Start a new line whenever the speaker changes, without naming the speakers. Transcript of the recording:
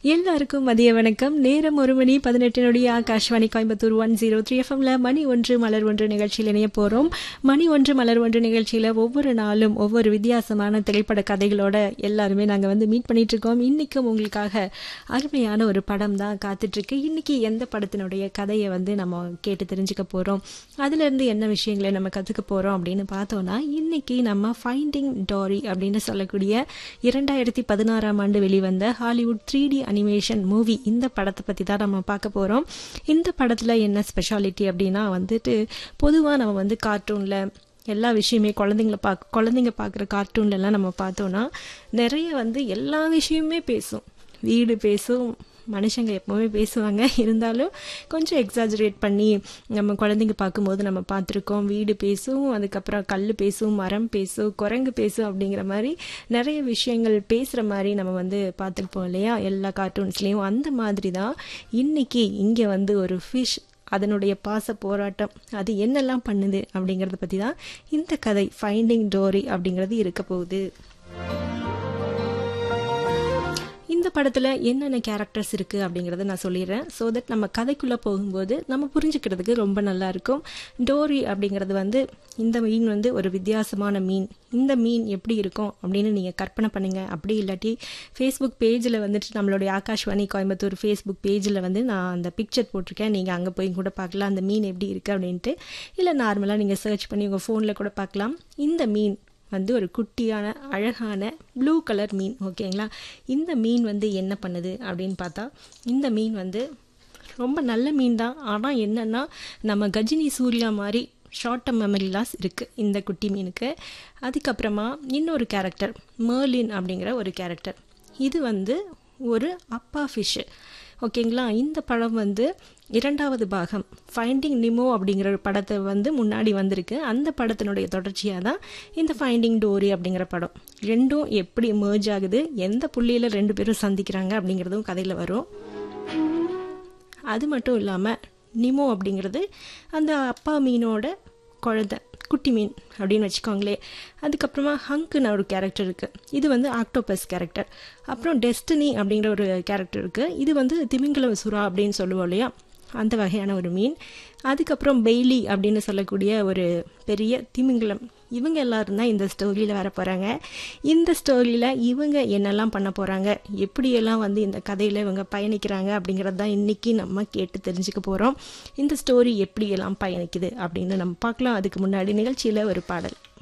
எல்லாருக்கும் மதிய வணக்கம் நேரம் ஒரு மணி பதினெட்டினுடைய Akashvani Coimbatore one zero three எஃப்எம்ல மணி ஒன்று மலர் ஒன்று நிகழ்ச்சியில் இணைய போறோம் மணி ஒன்று மலர் ஒன்று நிகழ்ச்சியில ஒவ்வொரு நாளும் ஒவ்வொரு வித்தியாசமான திரைப்பட கதைகளோட எல்லாருமே நாங்க வந்து மீட் பண்ணிட்டு இருக்கோம் இன்னைக்கும் உங்களுக்காக அருமையான ஒரு படம் தான் காத்துட்டு இருக்கு இன்னைக்கு எந்த படத்தினுடைய கதையை வந்து நம்ம கேட்டு தெரிஞ்சுக்க போறோம் அதுல இருந்து என்ன விஷயங்களை நம்ம கத்துக்க போறோம் அப்படின்னு பார்த்தோம்னா இன்னைக்கு நம்ம ஃபைண்டிங் டாரி அப்படின்னு சொல்லக்கூடிய இரண்டாயிரத்தி பதினாறாம் ஆண்டு வெளிவந்த Hollywood three D animation movie இந்த படத்தை பற்றி தான் நம்ம பார்க்க போகிறோம் இந்த படத்தில் என்ன ஸ்பெஷாலிட்டி அப்படின்னா வந்துட்டு பொதுவாக நம்ம வந்து கார்ட்டூனில் எல்லா விஷயமே குழந்தைங்கள பார்க்க குழந்தைங்க பார்க்குற கார்ட்டூன்லலாம் நம்ம பார்த்தோன்னா நிறைய வந்து எல்லா விஷயமுமே பேசும் வீடு பேசும் மனுஷங்க எப்போவுமே பேசுவாங்க இருந்தாலும் கொஞ்சம் எக்ஸாஜரேட் பண்ணி நம்ம குழந்தைங்க பார்க்கும்போது நம்ம பார்த்துருக்கோம் வீடு பேசும் அதுக்கப்புறம் கல் பேசும் மரம் பேசும் குரங்கு பேசும் அப்படிங்கிற மாதிரி நிறைய விஷயங்கள் பேசுகிற மாதிரி நம்ம வந்து பார்த்துருப்போம் இல்லையா எல்லா கார்ட்டூன்ஸ்லேயும் அந்த மாதிரி தான் இன்னைக்கு இங்கே வந்து ஒரு ஃபிஷ் அதனுடைய பாச போராட்டம் அது என்னெல்லாம் பண்ணுது அப்படிங்கிறத பற்றி தான் இந்த கதை ஃபைண்டிங் டோரி அப்படிங்கிறது இருக்க போகுது இந்த படத்தில் என்னென்ன கேரக்டர்ஸ் இருக்குது அப்படிங்கிறத நான் சொல்லிடுறேன் ஸோ தட் நம்ம கதைக்குள்ளே போகும்போது நம்ம புரிஞ்சுக்கிறதுக்கு ரொம்ப நல்லா இருக்கும் டோரி அப்படிங்கிறது வந்து இந்த மீன் வந்து ஒரு வித்தியாசமான மீன் இந்த மீன் எப்படி இருக்கும் அப்படின்னு நீங்கள் கற்பனை பண்ணுங்க அப்படி இல்லாட்டி ஃபேஸ்புக் பேஜில் வந்துட்டு நம்மளுடைய ஆகாஷ்வாணி கோயம்புத்தூர் ஃபேஸ்புக் பேஜில் வந்து நான் அந்த பிக்சர் போட்டிருக்கேன் நீங்கள் அங்கே போய் கூட பார்க்கலாம் அந்த மீன் எப்படி இருக்குது அப்படின்ட்டு இல்லை நார்மலாக நீங்கள் சர்ச் பண்ணி உங்கள் ஃபோனில் கூட பார்க்கலாம் இந்த மீன் வந்து ஒரு குட்டியான அழகான ப்ளூ கலர் மீன் ஓகேங்களா இந்த மீன் வந்து என்ன பண்ணுது அப்படின்னு பார்த்தா இந்த மீன் வந்து ரொம்ப நல்ல மீன் தான் ஆனால் என்னென்னா நம்ம கஜினி சூர்யா மாதிரி ஷார்ட் டர்ம் மெமரி லாஸ் இருக்குது இந்த குட்டி மீனுக்கு அதுக்கப்புறமா இன்னொரு கேரக்டர் மேர்லின் அப்படிங்கிற ஒரு கேரக்டர் இது வந்து ஒரு அப்பா ஃபிஷ்ஷு ஓகேங்களா இந்த படம் வந்து இரண்டாவது பாகம் ஃபைண்டிங் நிமோ அப்படிங்கிற ஒரு படத்தை வந்து முன்னாடி வந்திருக்கு அந்த படத்தினுடைய தொடர்ச்சியாக தான் இந்த ஃபைண்டிங் டோரி அப்படிங்கிற படம் ரெண்டும் எப்படி மேர்ஜ் ஆகுது எந்த புள்ளியில் ரெண்டு பேரும் சந்திக்கிறாங்க அப்படிங்கிறதும் கதையில் வரும் அது மட்டும் இல்லாமல் நிமோ அப்படிங்கிறது அந்த அப்பா மீனோட குழந்தை குட்டி மீன் அப்படின்னு வச்சுக்கோங்களே அதுக்கப்புறமா ஹங்க்குன்னு ஒரு கேரக்டர் இருக்குது இது வந்து ஆக்டோபஸ் கேரக்டர் அப்புறம் டெஸ்டினி அப்படிங்கிற ஒரு கேரக்டர் இருக்குது இது வந்து திமிங்கலம் சுறா அப்படின்னு சொல்லுவோம் இல்லையா அந்த வகையான ஒரு மீன் அதுக்கப்புறம் பெய்லி அப்படின்னு சொல்லக்கூடிய ஒரு பெரிய திமிங்கலம் இவங்க எல்லாரும் தான் இந்த ஸ்டோரியில் வர போகிறாங்க இந்த ஸ்டோரியில் இவங்க என்னெல்லாம் பண்ண போகிறாங்க எப்படியெல்லாம் வந்து இந்த கதையில் இவங்க பயணிக்கிறாங்க அப்படிங்கிறது தான் இன்றைக்கி நம்ம கேட்டு தெரிஞ்சுக்க போகிறோம் இந்த ஸ்டோரி எப்படியெல்லாம் பயணிக்குது அப்படின்னு நம்ம பார்க்கலாம் அதுக்கு முன்னாடி நிகழ்ச்சியில் ஒரு பாடல்